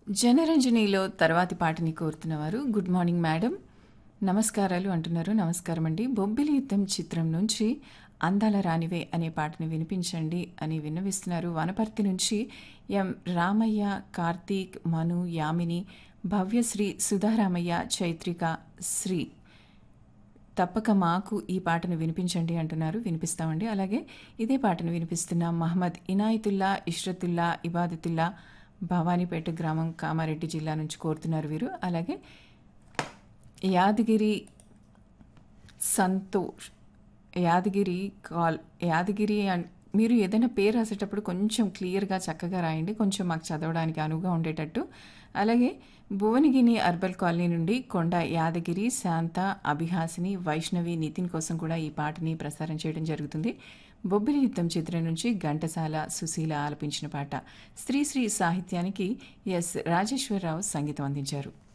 జనరంజనిలో తర్వాతి పాటని కోరుతున్నవారు గుడ్ మార్నింగ్ మేడం నమస్కారాలు అంటున్నారు నమస్కారం అండి బొబ్బిలి యుద్ధం చిత్రం నుంచి అందాల రానివే అనే పాటని వినిపించండి అని విన్నవిస్తున్నారు వనపర్తి నుంచి ఎం రామయ్య కార్తీక్ మను యామిని భవ్యశ్రీ సుధారామయ్య చైత్రిక శ్రీ తప్పక మాకు ఈ పాటను వినిపించండి అంటున్నారు వినిపిస్తామండి అలాగే ఇదే పాటను వినిపిస్తున్న మహమ్మద్ ఇనాయతుల్లా ఇష్రతుల్లా ఇబాదతుల్లా భవానీపేట గ్రామం కామారెడ్డి జిల్లా నుంచి కోరుతున్నారు వీరు అలాగే యాదగిరి సంతోష్ యాదగిరి కాల్ యాదగిరి అన్- మీరు ఏదైనా పేరు రాసేటప్పుడు కొంచెం క్లియర్గా చక్కగా రాయండి కొంచెం మాకు చదవడానికి అనువుగా ఉండేటట్టు అలాగే భువనగిరి అర్బల్ కాలనీ నుండి కొండ యాదగిరి శాంత అభిహాసిని వైష్ణవి నితిన్ కోసం కూడా ఈ పాటని ప్రసారం చేయడం జరుగుతుంది బొబ్బిలి యుద్ధం చిత్రం నుంచి ఘంటసాల సుశీల ఆలపించిన పాట శ్రీశ్రీ సాహిత్యానికి ఎస్ రాజేశ్వరరావు సంగీతం అందించారు